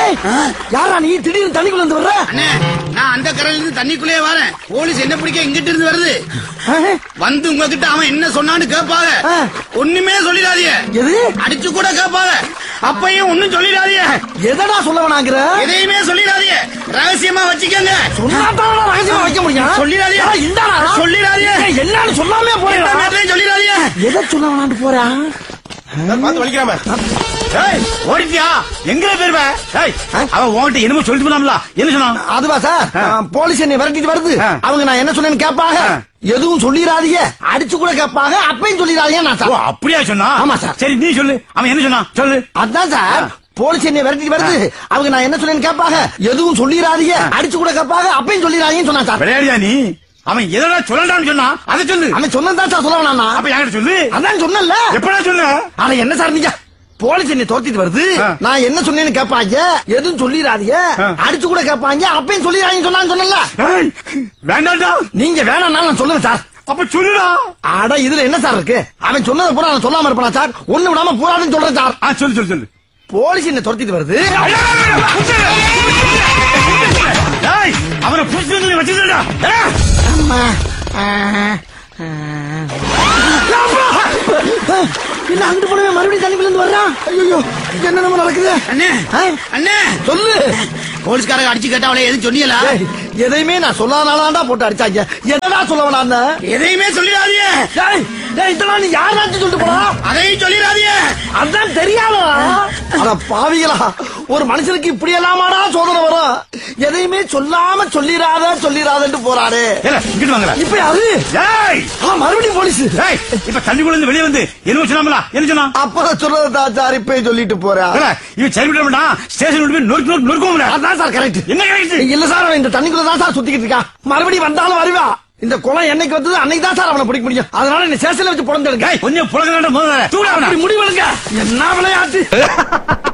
ஏய், யாரா நீ திடீர்னு தண்ணிக்குள்ள இருந்து வர்ற அண்ணே நான் அந்த கரையில இருந்து தண்ணிக்குள்ளேயே வரேன் போலீஸ் என்ன பிடிக்க இங்கிட்டு இருந்து வருது ஆ, வந்து உங்ககிட்ட அவன் என்ன சொன்னான்னு கேட்பாங்க ஆ. ஒண்ணுமே சொல்லிடாதீங்க எது அடிச்சு கூட கேட்பாங்க அப்பையும் ஒண்ணும் சொல்லிடாதீங்க எதடா சொல்ல வேணாங்கிற எதையுமே சொல்லிடாதீங்க ரகசியமா வச்சுக்கோங்க சொன்னாதான் ரகசியமா வைக்க முடியும் சொல்லிடாதீங்க. ஏடா, இந்தாடா. சொல்லிடாதீங்க. ஏய், என்னன்னு சொல்லாமே எந்த போறேன் நேரத்தையும் சொல்லிடாதீங்க எதை சொல்ல வேணான்னு போறான் பார்த்து வலிக்கிறாம ஏய், ஓடிட்டியா எங்க போயிருவ ஏய், ஆ? அவன் உன்கிட்ட என்னமோ சொல்லிட்டு போனாம்ல என்ன சொன்னான் அதுவா சார் ஆ. ஆ, போலீஸ் என்னை விரட்டிட்டு வருது ஆ. அவங்க நான் என்ன சொன்னேன்னு கேட்பாங்க ஆ. எதுவும் சொல்லிடாதீங்க அடிச்சு கூட கேட்பாங்க அப்பையும் சொல்லிடாதீங்க நான் ஓ சார் அப்படியா சொன்னா ஆமா, சார். சரி நீ சொல்லு அவன் என்ன சொன்னான் சொல்லு அதான் சார் போலீஸ் என்னை விரட்டிட்டு வருது அவங்க நான் என்ன சொன்னேன்னு கேட்பாங்க எதுவும் சொல்லிடாதீங்க அடிச்சு கூட கேட்பாங்க அப்பையும் சொல்லிடாதீங்கன்னு சொன்னான் சார் விளையாடியா நீ அவன் எதனா சொல்லலாம்னு சொன்னா அதை சொல்லு அவன் சொன்னதான் சார் சொல்ல வேணாம் அப்ப என்கிட்ட சொல்லு அதான் சொன்னல எப்படா சொல்லு ஆனா என்ன சார் நீங்க போலீஸ் என்னை துரத்திட்டு வருது ஆ. நான் என்ன சொன்னேன்னு கேட்பாங்க எதுவும் சொல்லிடாதீங்க ஆ. அடிச்சு கூட கேட்பாங்க அப்பையும் சொல்லிடாதீங்கன்னு சொன்னான்னு சொன்னல ஏய், வேண்டாம்டா நீங்க வேணாம்னாலும் நான் சொல்லுவேன் சார் அப்ப சொல்லுடா அட இதுல என்ன சார் இருக்கு அவன் சொன்னதை பூரா நான் சொல்லாம இருப்பானா சார் ஒண்ணு விடாம பூரான்னு சொல்றேன் சார் ஆ சொல்லு சொல்லு சொல்லு போலீஸ் என்ன துரத்திட்டு வருது ஏய், அவனை புடிச்சு வச்சுடா அம்மா. ஆ, ஆ. என்ன அங்கிட்டு போனவே மறுபடியும் தண்ணிக்குள்ள இருந்து வர்றான் ஐயோ என்ன நம்ம நடக்குது அண்ணே ஆ? அண்ணே சொல்லு போலீஸ்காரங்க அடிச்சு கேட்டா அவளை எதுவும் சொன்னீங்களா ஏய், எதையுமே நான் சொல்லாதானாண்டா போட்டு அடிச்சாங்க என்னடா சொல்ல வேணான்னு எதையுமே சொல்லிடாதீங்க டேய், டேய், இதெல்லாம் நீ யாராச்சும் சொல்லிட்டு போனா அதையும் சொல்லிடாதீங்க அதான் தெரியாதா அட பாவிகளா ஒரு மனுஷனுக்கு இப்படி எல்லாமாடா சோதனை வரும் எதையுமே சொல்லாம சொல்லிராத சொல்லிராதன்னு போறாரு ஏல இங்கிட்டு வாங்கல இப்ப யாரு ஏய் ஆ, மறுபடியும் போலீஸ் ஏய் இப்ப தண்ணிக்குள்ள இருந்து வெளியே வந்து என்ன சொன்னாமலா என்ன சொன்னான் அப்பதான் சொல்றதா சார் இப்ப சொல்லிட்டு போறா ஏல, இவன் சரி விட மாட்டான் ஸ்டேஷன் விட்டு போய் நொறுக்கு நொறுக்கு நொறுக்குவோம்ல அதான் சார் கரெக்ட் என்ன கிடைச்சு இல்ல சார் அவன் இந்த தண்ணிக்குள்ள தான் சார் சுத்திக்கிட்டு இருக்கான் மறுபடியும் வந்தாலும் வருவா இந்த குளம் என்னைக்கு வந்தது அன்னைக்கு தான் சார் அவனை பிடிக்க முடியும் அதனால இந்த சேஷன்ல வச்சு புடந்தெடுங்க கொஞ்சம் புலக முதல்ல தூடா அப்படி முடிவெடுங்க என்ன விளையாட்டு